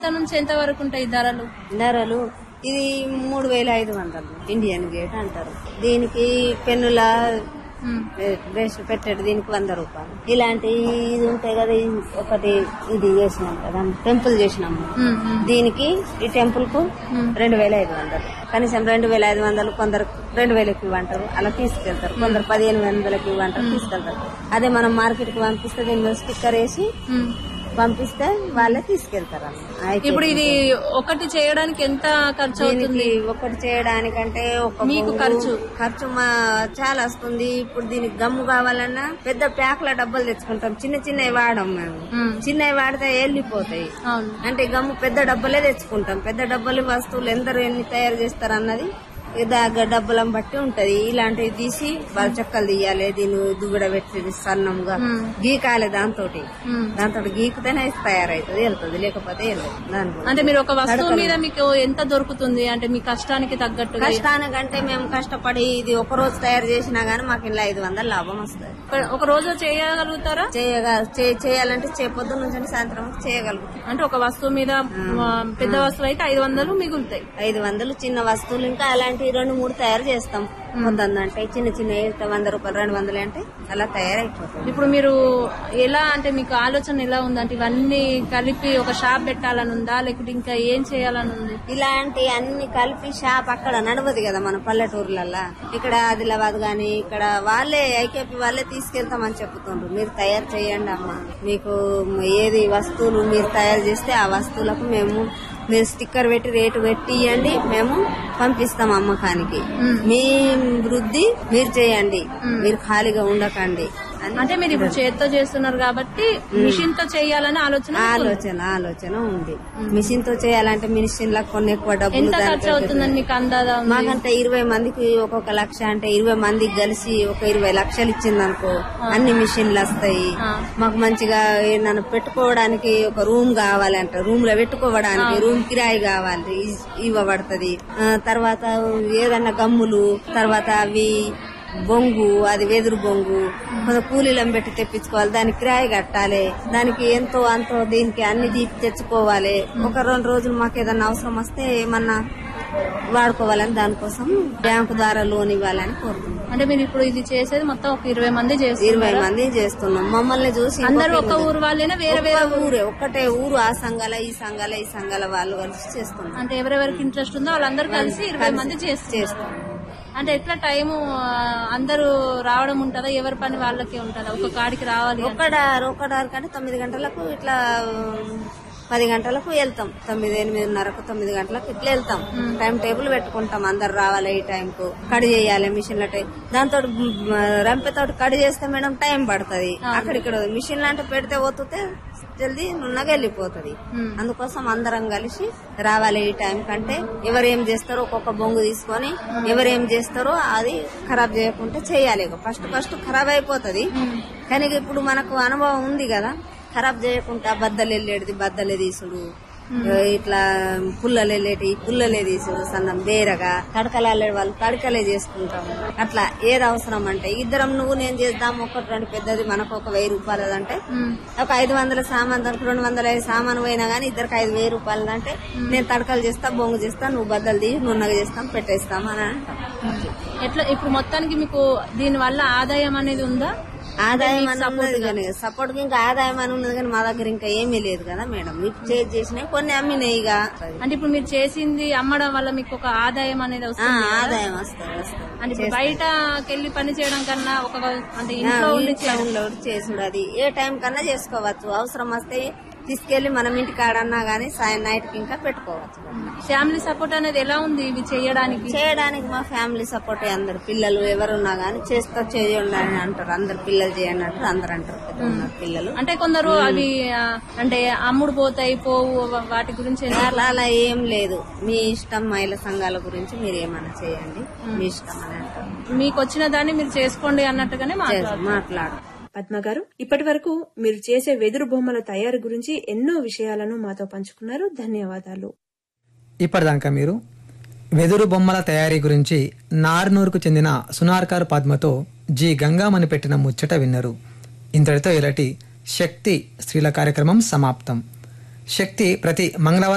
ఎంత నుంచి ఎంత వరకు ఉంటాయి ధరలు ధరలు ఇది మూడు వేల ఐదు వందలు ఇండియన్ గేట్ అంటారు దీనికి పెన్నుల ఉమ్, బ్రష్ పెట్టాడు దీనికి వంద రూపాయలు ఇలాంటి ఇది ఉంటాయి కదా ఇది ఒకటి ఇది చేసినాం కదా టెంపుల్ చేసినాము ఉమ్, ఉమ్. దీనికి ఈ టెంపుల్ కు మ్మ్. రెండు వేల ఐదు వందలు కనీసం రెండు వేల ఐదు వందలు కొందరు రెండు వేలకి ఇవ్వంటారు అలా తీసుకెళ్తారు కొందరు పదిహేను వందలకి ఇవ్వంటారు తీసుకెళ్తారు అదే మనం మార్కెట్ కి పంపిస్తే దీని మీద స్టిక్కర్ వేసి ఉమ్. పంపిస్తే వాళ్ళే తీసుకెళ్తారు అన్న. అయితే ఇప్పుడు ఇది ఒకటి చేయడానికి ఎంత ఖర్చు అవుతుంది దీనికి ఒకటి చేయడానికంటే ఒక మీకు బొంగు ఖర్చు? ఖర్చు మా చాలా వస్తుంది ఇప్పుడు దీనికి గమ్ము కావాలన్నా పెద్ద ప్యాక్ల డబ్బులు తెచ్చుకుంటాం చిన్న చిన్నవి వాడం మేము ఉమ్, చిన్నవి వాడితే వెళ్ళిపోతాయి అవును అంటే గమ్ము పెద్ద డబ్బలే తెచ్చుకుంటాం పెద్ద డబ్బలు వస్తువులు ఎందరు ఎన్ని తయారు చేస్తారు అన్నది ఇదాగ డబ్బులను బట్టి ఉంటది ఇలాంటివి తీసి బాగా చెక్కలు తీయాలి దీన్ని దువ్వడ పెట్టి సన్నంగా ఉమ్, గీకాలి దాంతో ఉమ్. దాంతో గీకుతేనే ఇది తయారైతుంది వెళ్తుంది లేకపోతే వెళ్ళదు దాని గురించి. అంటే మీరు ఒక వస్తువు మీద మీకు ఎంత దొరుకుతుంది అంటే మీ కష్టానికి తగ్గట్టుగా కష్టానికంటే మేము కష్టపడి ఇది ఒక రోజు తయారు చేసినా గానీ మాకు ఇలా ఐదు వందల లాభం వస్తుంది ఒక- ఒక రోజు చేయగలుగుతారా చేయగ చే- చేయాలంటే చే పొద్దున్న నుంచి సాయంత్రం వరకు చేయగలుగుతాం అంటే ఒక వస్తువు మీద ఆ, పెద్ద వస్తువు అయితే ఐదు వందలు మిగులుతాయి ఐదు వందలు చిన్న వస్తువులు ఇంకా అలాంటి రెండు మూడు తయారు చేస్తాం పొద్దున్న అంటే చిన్న చిన్న అయితే వంద రూపాయలు రెండు వందలు అంటే అలా తయారైపోతుంది ఇప్పుడు మీరు ఎలా అంటే మీకు ఆలోచన ఎలా ఉందంటే ఇవన్నీ కలిపి ఒక షాప్ పెట్టాలని ఉందా లేకుంటే ఇంకా ఏం చేయాలని ఉంది ఇలాంటి అన్ని కలిపి షాప్ అక్కడ నడవదు కదా మన పల్లెటూర్లల్లా ఇక్కడ ఆదిలాబాద్ గాని ఇక్కడ వాళ్ళే ఐకేపీ వాళ్ళే తీసుకెళ్తామని చెప్తుండ్రు మీరు తయారు చేయండి అమ్మా మీకు ఏది వస్తువులు మీరు తయారు చేస్తే ఆ వస్తువులకు మేము మీరు స్టిక్కర్ పెట్టి రేటు పెట్టి ఇవ్వండి మేము పంపిస్తాం అమ్మకానికి మీ వృద్ధి మీరు చేయండి మీరు ఖాళీగా ఉండకండి అని అంటే మీరు ఇప్పుడు చేత్తో చేస్తున్నారు కాబట్టి మిషన్ తో చేయాలని ఆలోచన మీకు ఉంది. ఆలోచన ఆలోచన ఉంది మిషన్ తో చేయాలంటే మిషన్ లకు కొన్ని ఎక్కువ డబ్బులు ఎంత దానికి ఖర్చు అవుతుందని మీకు అందాదా ఉంది? మాకంటే ఇరవై మందికి ఒక్కొక్క లక్ష అంటే ఇరవై మందికి కలిసి ఒక ఇరవై లక్షలు ఇచ్చింది అనుకో అన్ని మిషన్లు వస్తాయి ఆ. మాకు మంచిగా నన్ను పెట్టుకోవడానికి ఒక రూమ్ కావాలంట రూమ్ లో పెట్టుకోవడానికి రూమ్ కిరాయి కావాలి ఇ- ఇవ్వబడుతుంది ఆ, తర్వాత ఏదన్నా గమ్ములు తర్వాత అవి బొంగు అది వెదురు బొంగు కొంత కూలీలను పెట్టి తెప్పించుకోవాలి దానికి కిరాయి కట్టాలి దానికి ఎంతో అంతో దీనికి అన్ని తీపి తెచ్చుకోవాలి ఒక రెండు రోజులు మాకు ఏదన్నా అవసరం వస్తే ఏమన్నా వాడుకోవాలని దానికోసం బ్యాంకు ద్వారా లోన్ ఇవ్వాలని కోరుతున్నాం అంటే మీరు ఇప్పుడు ఇది చేసేది మొత్తం ఒక ఇరవై మంది ఇరవై చేస్తున్నారు మంది చేస్తున్నాం మమ్మల్ని చూసి అందరూ ఇంకొక ఒక ఊరు వాళ్ళైనా వేరే వేరే ఒక్క ఊరే ఒక్కటే ఊరు ఆ సంఘాల ఈ సంఘాల ఈ సంఘాల వాళ్ళు కలిసి చేస్తున్నాం అంటే ఎవరెవరికి ఇంట్రెస్ట్ ఉందో వాళ్ళందరూ కలిసి ఇరవై మంది చేస్తున్నారు చేస్తున్నాం అంటే ఎట్లా టైము ఆ, అందరూ రావడం ఉంటుందా ఎవరి పని వాళ్ళకే ఉంటుందా ఒక కాడికి రావాలి అంటే? ఒక్కడారు ఒక్కడారు కంటే తొమ్మిది గంటలకు ఇట్లా ఉమ్, పది గంటలకు వెళ్తాం తొమ్మిది ఎనిమిదిన్నరకు తొమ్మిది గంటలకు ఇట్లా వెళ్తాం టైం టేబుల్ పెట్టుకుంటాం అందరు రావాలి ఈ టైం కు కడి చేయాలి మిషన్ల టైం దాంతో రంపెతోటి కడి చేస్తే మేడం టైం పడుతుంది అక్కడిక్కడ మిషన్లు అంటే పెడితే పోతుంటే జల్దీ నున్నగా వెళ్ళిపోతుంది ఉమ్. అందుకోసం అందరం కలిసి రావాలి ఈ టైం కంటే ఎవరేం చేస్తారో ఒక్కొక్క బొంగు తీసుకొని ఎవరేం చేస్తారో అది ఖరాబ్ చేయకుంటే చేయాలి ఫస్ట్ ఫస్ట్ ఖరాబ్ అయిపోతుంది కానీ ఇప్పుడు మనకు అనుభవం ఉంది కదా ఖరాబ్ చేయకుండా బద్దలు వెళ్ళేది బద్దలే తీసుడు ఇట్లా పుల్లలు వెళ్ళేటి పుల్లలే తీసుడు సన్నం బేరగా తడకలు వెళ్ళే వాళ్ళు తడకలే చేసుకుంటాం అట్లా ఏది అవసరం అంటే ఇద్దరం నువ్వు నేను చేద్దాం ఒకటి రెండు పెద్దది మనకు ఒక వెయ్యి రూపాయలు అంటే ఉమ్. ఒక ఐదు వందల సామాన్ దానికి రెండు వందల ఐదు సామాను పోయినా గానీ ఇద్దరికి ఐదు వేలు రూపాయలు అంటే నేను తడకలు చేస్తా బొంగు చేస్తా నువ్వు బద్దలు తీసి నున్నగా చేస్తాం పెట్టేస్తాం అని అంటాం ఎట్లా ఇప్పుడు మొత్తానికి మీకు దీని వల్ల ఆదాయం అనేది ఉందా ఆదాయం అని ఉన్నది కానీ సపోర్ట్ ఇంకా ఆదాయం అని ఉన్నది కానీ మా దగ్గర ఇంకా ఏమీ లేదు కదా మేడం ఇప్పుడు చేసి చేసినాయి కొన్ని అమ్మినాయి ఇక అంటే ఇప్పుడు మీరు చేసింది అమ్మడం వల్ల మీకు ఒక ఆదాయం అనేది ఆ, వస్తుంది కదా? ఆదాయం వస్తుంది వస్తుంది అంటే ఇప్పుడు బయటకి వెళ్ళి పని చేయడం కన్నా ఒక అంటే ఇంట్లో ఉండి ఇంట్లో ఉండి చేసుడు అది ఏ టైం కన్నా చేసుకోవచ్చు అవసరం వస్తే తీసుకెళ్లి మనం ఇంటికి ఆడన్నా గానీ సాయం నైట్ కి ఇంకా పెట్టుకోవచ్చు ఫ్యామిలీ సపోర్ట్ అనేది ఎలా ఉంది ఇవి చేయడానికి చేయడానికి మా ఫ్యామిలీ సపోర్ట్ అందరు పిల్లలు ఎవరున్నా గానీ చేస్తా చేయండి అని అంటారు అందరు పిల్లలు చేయండి అంటారు అందరు అంటారు పెద్ద ఉన్నారు పిల్లలు అంటే కొందరు అవి ఆ, అంటే అమ్ముడు పోతాయి పోవు వాటి గురించి ఎందుకు? అలా అలా ఏం లేదు మీ ఇష్టం మహిళా సంఘాల గురించి మీరు ఏమైనా చేయండి మీ ఇష్టం అని అంటారు మీకు వచ్చిన దాన్ని మీరు చేసుకోండి అన్నట్టుగానే మాట్లాడు మాట్లాడు పద్మ గారు ఇప్పటి వరకు మీరు చేసే వెదురు బొమ్మల తయారీ గురించి ఎన్నో విషయాలను మాతో పంచుకున్నారు ధన్యవాదాలు ఇప్పటిదాకా మీరు వెదురు బొమ్మల తయారీ గురించి నార్నూరుకు చెందిన సునార్కార్ పద్మతో జి గంగామని పెట్టిన ముచ్చట విన్నారు ఇంతటితో ఇలాంటి శక్తి స్త్రీల కార్యక్రమం సమాప్తం శక్తి ప్రతి మంగళవారం